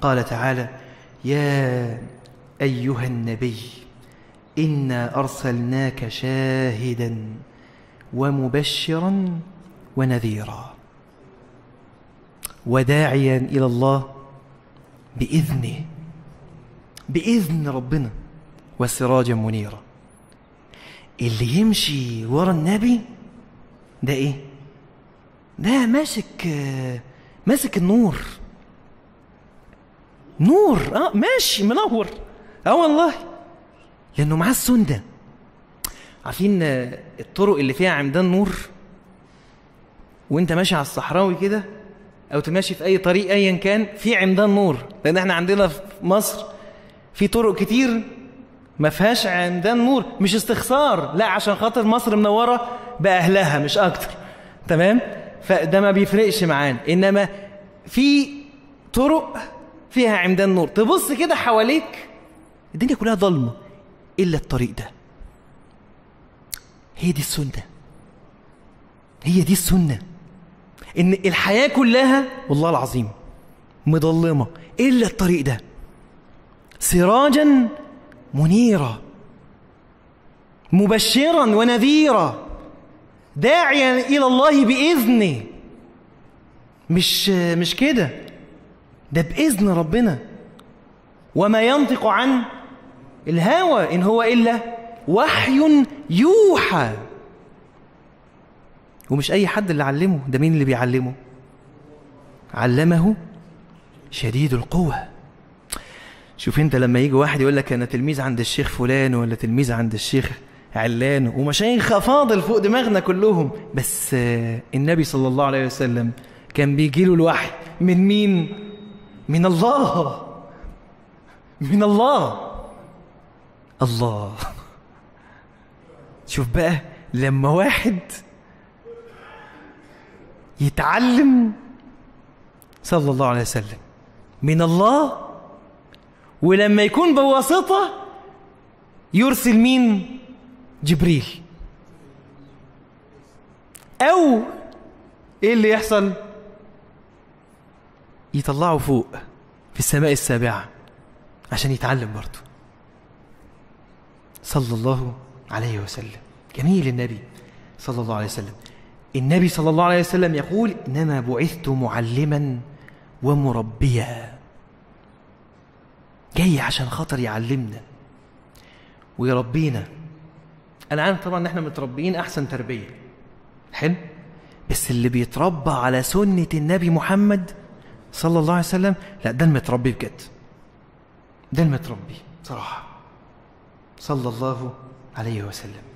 قال تعالى يا أيها النبي إنا أرسلناك شاهدا ومبشرا ونذيرا وداعيا إلى الله بإذنه بإذن ربنا وسراجا منيرا اللي يمشي ورا النبي ده ايه ده ماسك ماسك النور نور اه ماشي منور اه والله لانه معاه السنده عارفين الطرق اللي فيها عمدان نور وانت ماشي على الصحراوي كده او تماشي في اي طريق ايا كان في عمدان نور لان احنا عندنا في مصر في طرق كتير ما فيهاش عمدان نور مش استخسار لا عشان خاطر مصر منوره باهلها مش اكتر تمام فده ما بيفرقش معانا انما في طرق فيها عمدان نور تبص كده حواليك الدنيا كلها ضلمه الا الطريق ده هي دي السنه هي دي السنه ان الحياه كلها والله العظيم مضلمه الا الطريق ده سراجا منيرا مبشرا ونذيرا داعيا الى الله باذنه مش مش كده ده باذن ربنا وما ينطق عن الهوى ان هو الا وحي يوحى ومش اي حد اللي علمه ده مين اللي بيعلمه علمه شديد القوه شوف انت لما يجي واحد يقول لك انا تلميذ عند الشيخ فلان ولا تلميذ عند الشيخ علان ومشايخ افاضل فوق دماغنا كلهم بس النبي صلى الله عليه وسلم كان بيجي له الوحي من مين من الله من الله الله شوف بقى لما واحد يتعلم صلى الله عليه وسلم من الله ولما يكون بواسطة يرسل مين جبريل أو إيه اللي يحصل يطلعه فوق في السماء السابعة عشان يتعلم برضه صلى الله عليه وسلم جميل النبي صلى الله عليه وسلم النبي صلى الله عليه وسلم يقول إنما بعثت معلما ومربيا جاي عشان خاطر يعلمنا ويربينا انا عارف طبعا ان احنا متربيين احسن تربيه حلو بس اللي بيتربى على سنه النبي محمد صلى الله عليه وسلم لا ده المتربي بجد ده المتربي صراحه صلى الله عليه وسلم